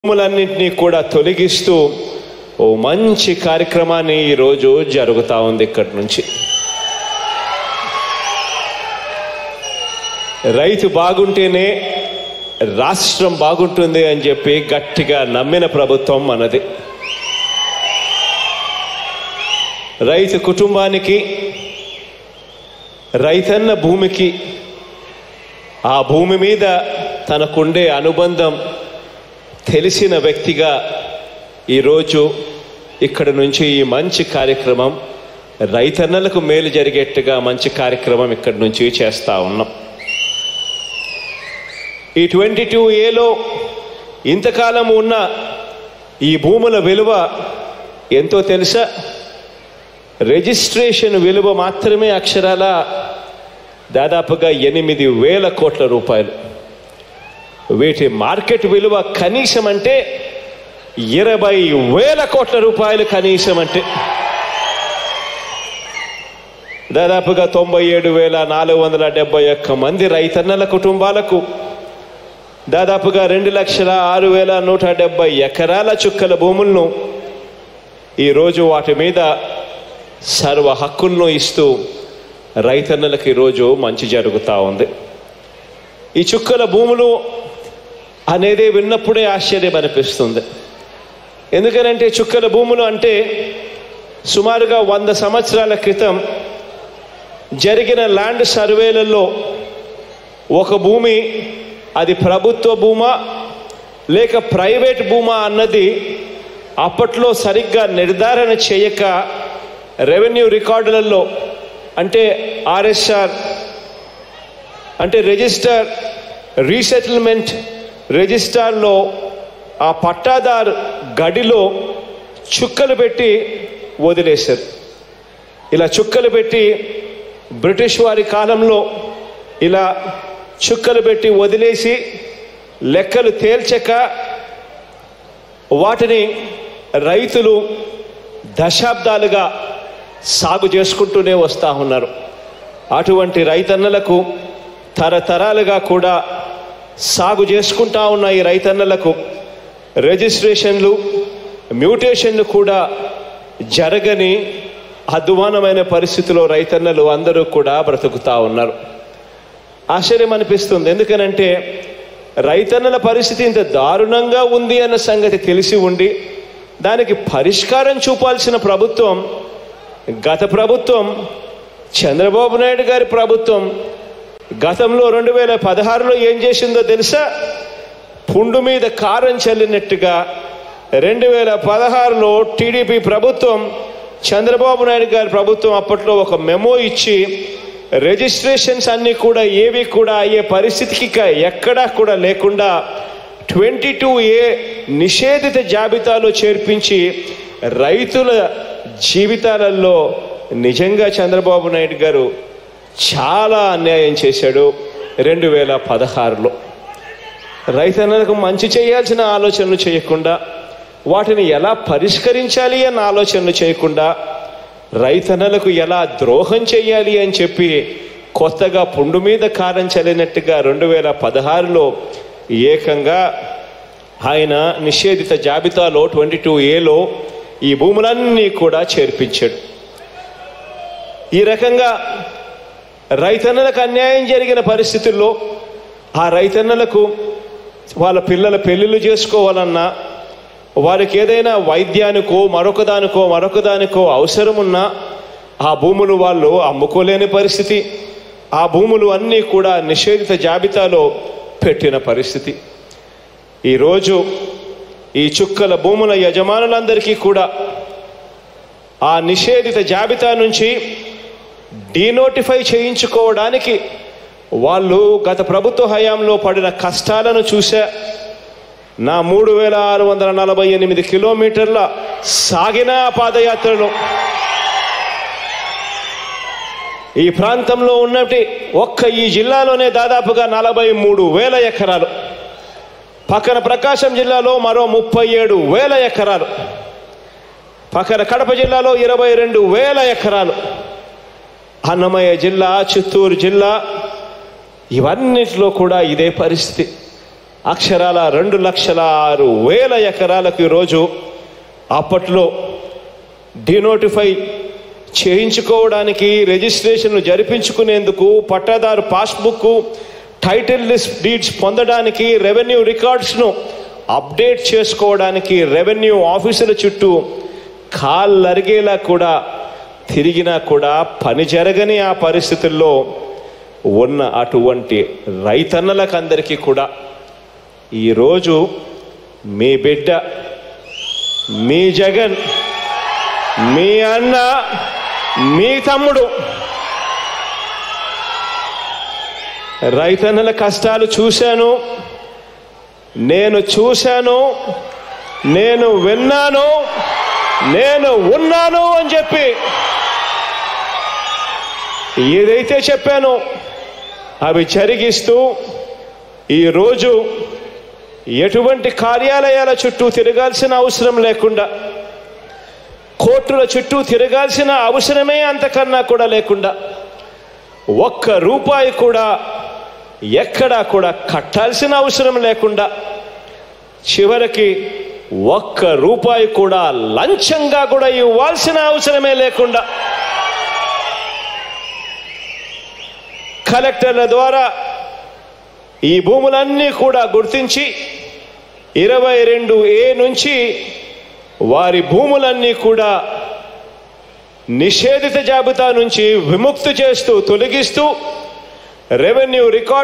భూములన్నింటినీ కూడా తొలగిస్తూ ఓ మంచి కార్యక్రమాన్ని ఈరోజు జరుగుతూ ఉంది ఇక్కడి నుంచి రైతు బాగుంటేనే రాష్ట్రం బాగుంటుంది అని చెప్పి గట్టిగా నమ్మిన ప్రభుత్వం మనది రైతు కుటుంబానికి రైతన్న భూమికి ఆ భూమి మీద తనకుండే అనుబంధం తెలిసిన వ్యక్తిగా ఈరోజు ఇక్కడ నుంచి ఈ మంచి కార్యక్రమం రైతన్నలకు మేలు జరిగేట్టుగా మంచి కార్యక్రమం ఇక్కడి నుంచి చేస్తా ఉన్నాం ఈ ట్వంటీ టూ ఏలో ఇంతకాలం ఉన్న ఈ భూముల విలువ ఎంతో తెలుసా రిజిస్ట్రేషన్ విలువ మాత్రమే అక్షరాల దాదాపుగా ఎనిమిది వేల కోట్ల రూపాయలు వీటి మార్కెట్ విలువ కనీసం అంటే ఇరవై వేల కోట్ల రూపాయలు కనీసం అంటే దాదాపుగా తొంభై ఏడు వేల నాలుగు వందల డెబ్బై ఒక్క మంది రైతన్నల కుటుంబాలకు దాదాపుగా రెండు లక్షల ఆరు వేల నూట డెబ్బై ఎకరాల చుక్కల భూములను ఈరోజు వాటి మీద సర్వ హక్కులను ఇస్తూ రైతన్నలకు ఈరోజు మంచి జరుగుతూ ఉంది ఈ చుక్కల భూములు అనేది విన్నప్పుడే ఆశ్చర్యం అనిపిస్తుంది ఎందుకనంటే చుక్కల భూములు అంటే సుమారుగా వంద సంవత్సరాల క్రితం జరిగిన ల్యాండ్ సర్వేలలో ఒక భూమి అది ప్రభుత్వ భూమా లేక ప్రైవేట్ భూమా అన్నది అప్పట్లో సరిగ్గా నిర్ధారణ చేయక రెవెన్యూ రికార్డులలో అంటే ఆర్ఎస్ఆర్ అంటే రిజిస్టర్ రీసెటిల్మెంట్ రిజిస్టార్లో ఆ పట్టాదారు గడిలో చుక్కలు పెట్టి వదిలేశారు ఇలా చుక్కలు పెట్టి బ్రిటిష్ వారి కాలంలో ఇలా చుక్కలు పెట్టి వదిలేసి లెక్కలు తేల్చక వాటిని రైతులు దశాబ్దాలుగా సాగు చేసుకుంటూనే వస్తూ ఉన్నారు అటువంటి రైతన్నలకు తరతరాలుగా కూడా సాగు చేసుకుంటా ఉన్న ఈ రైతన్నలకు రిజిస్ట్రేషన్లు మ్యూటేషన్లు కూడా జరగని అధ్వానమైన పరిస్థితిలో రైతన్నలు అందరూ కూడా బ్రతుకుతా ఉన్నారు ఆశ్చర్యం అనిపిస్తుంది ఎందుకనంటే రైతన్నల పరిస్థితి ఇంత దారుణంగా ఉంది అన్న సంగతి తెలిసి ఉండి దానికి పరిష్కారం చూపాల్సిన ప్రభుత్వం గత ప్రభుత్వం చంద్రబాబు నాయుడు గారి ప్రభుత్వం గతంలో రెండు వేల పదహారులో ఏం చేసిందో తెలుసా పుండు మీద కారం చల్లినట్టుగా రెండు వేల పదహారులో టీడీపీ ప్రభుత్వం చంద్రబాబు నాయుడు గారి ప్రభుత్వం అప్పట్లో ఒక మెమో ఇచ్చి రిజిస్ట్రేషన్స్ అన్నీ కూడా ఏవి కూడా అయ్యే పరిస్థితికి ఇక ఎక్కడా కూడా లేకుండా ట్వంటీ టూ ఏ నిషేధిత జాబితాలో చేర్పించి రైతుల జీవితాలలో నిజంగా చంద్రబాబు నాయుడు గారు చాలా అన్యాయం చేశాడు రెండు వేల పదహారులో రైతన్నలకు మంచి చేయాల్సిన ఆలోచనలు చేయకుండా వాటిని ఎలా పరిష్కరించాలి అన్న ఆలోచనలు చేయకుండా రైతన్నలకు ఎలా ద్రోహం చేయాలి అని చెప్పి కొత్తగా పుండు మీద కారం చల్లినట్టుగా రెండు వేల పదహారులో ఏకంగా ఆయన నిషేధిత జాబితాలో ట్వంటీ టూ ఏలో ఈ భూములన్నీ కూడా చేర్పించాడు ఈ రకంగా రైతన్నలకు అన్యాయం జరిగిన పరిస్థితుల్లో ఆ రైతన్నలకు వాళ్ళ పిల్లల పెళ్ళిళ్ళు చేసుకోవాలన్నా వారికి ఏదైనా వైద్యానికో మరొక దానికో మరొక దానికో అవసరం ఉన్నా ఆ భూములు వాళ్ళు అమ్ముకోలేని పరిస్థితి ఆ భూములు అన్నీ కూడా నిషేధిత జాబితాలో పెట్టిన పరిస్థితి ఈరోజు ఈ చుక్కల భూముల యజమానులందరికీ కూడా ఆ నిషేధిత జాబితా నుంచి డీనోటిఫై చేయించుకోవడానికి వాళ్ళు గత ప్రభుత్వ హయాంలో పడిన కష్టాలను చూసా నా మూడు వేల ఆరు వందల నలభై ఎనిమిది కిలోమీటర్ల సాగిన పాదయాత్రలో ఈ ప్రాంతంలో ఉన్నటి ఒక్క ఈ జిల్లాలోనే దాదాపుగా నలభై మూడు వేల ఎకరాలు పక్కన ప్రకాశం జిల్లాలో మరో ముప్పై ఏడు వేల ఎకరాలు పక్కన కడప జిల్లాలో ఇరవై రెండు వేల ఎకరాలు అన్నమయ్య జిల్లా చిత్తూరు జిల్లా ఇవన్నిటిలో కూడా ఇదే పరిస్థితి అక్షరాల రెండు లక్షల ఆరు వేల ఎకరాలకు ఈరోజు అప్పట్లో డినోటిఫై చేయించుకోవడానికి రిజిస్ట్రేషన్లు జరిపించుకునేందుకు పట్టాదారు పాస్బుక్ టైటిల్ లిస్ట్ డీడ్స్ పొందడానికి రెవెన్యూ రికార్డ్స్ను అప్డేట్ చేసుకోవడానికి రెవెన్యూ ఆఫీసుల చుట్టూ కాళ్ళరిగేలా కూడా తిరిగినా కూడా పని జరగని ఆ పరిస్థితుల్లో ఉన్న అటువంటి రైతన్నలకు అందరికీ కూడా ఈరోజు మీ బిడ్డ మీ జగన్ మీ అన్న మీ తమ్ముడు రైతన్నల కష్టాలు చూశాను నేను చూశాను నేను విన్నాను నేను ఉన్నాను అని చెప్పి ఏదైతే చెప్పానో అవి జరిగిస్తూ ఈరోజు ఎటువంటి కార్యాలయాల చుట్టూ తిరగాల్సిన అవసరం లేకుండా కోర్టుల చుట్టూ తిరగాల్సిన అవసరమే అంతకన్నా కూడా లేకుండా ఒక్క రూపాయి కూడా ఎక్కడా కూడా కట్టాల్సిన అవసరం లేకుండా చివరికి ఒక్క రూపాయి కూడా లంచంగా కూడా ఇవ్వాల్సిన అవసరమే లేకుండా కలెక్టర్ల ద్వారా ఈ భూములన్నీ కూడా గుర్తించి ఇరవై రెండు ఏ నుంచి వారి భూములన్నీ కూడా నిషేధిత జాబితా నుంచి విముక్తి చేస్తూ తొలగిస్తూ రెవెన్యూ రికార్డ్